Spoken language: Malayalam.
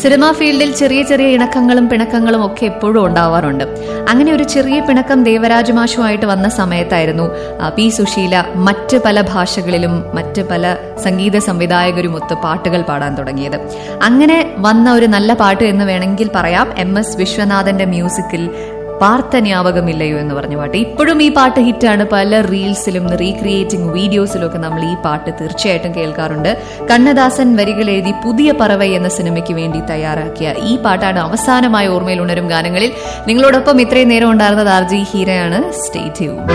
സിനിമാ ഫീൽഡിൽ ചെറിയ ചെറിയ ഇണക്കങ്ങളും പിണക്കങ്ങളും ഒക്കെ എപ്പോഴും ഉണ്ടാവാറുണ്ട് അങ്ങനെ ഒരു ചെറിയ പിണക്കം ദേവരാജ മാഷുമായിട്ട് വന്ന സമയത്തായിരുന്നു ആ, പി സുശീല മറ്റ് പല ഭാഷകളിലും മറ്റ് പല സംഗീത സംവിധായകരുമൊത്ത് പാട്ടുകൾ പാടാൻ തുടങ്ങിയത് അങ്ങനെ വന്ന ഒരു നല്ല പാട്ട് എന്ന് വേണമെങ്കിൽ പറയാം എം എസ് വിശ്വനാഥന്റെ മ്യൂസിക്കിൽ പാർത്തന്യാവകമില്ലയോ എന്ന് പറഞ്ഞ പാട്ട് ഇപ്പോഴും ഈ പാട്ട് ഹിറ്റാണ് പല റീൽസിലും റീക്രിയേറ്റിംഗ് വീഡിയോസിലും ഒക്കെ നമ്മൾ ഈ പാട്ട് തീർച്ചയായിട്ടും കേൾക്കാറുണ്ട് കണ്ണദാസൻ വരികൾ എഴുതി പുതിയ പറവൈ എന്ന സിനിമയ്ക്ക് വേണ്ടി തയ്യാറാക്കിയ ഈ പാട്ടാണ് അവസാനമായി ഓർമ്മയിൽ ഉണരും ഗാനങ്ങളിൽ നിങ്ങളോടൊപ്പം ഇത്രയും നേരം ഉണ്ടായിരുന്നത് ആർ ജി ഹീരയാണ് സ്റ്റേറ്റ്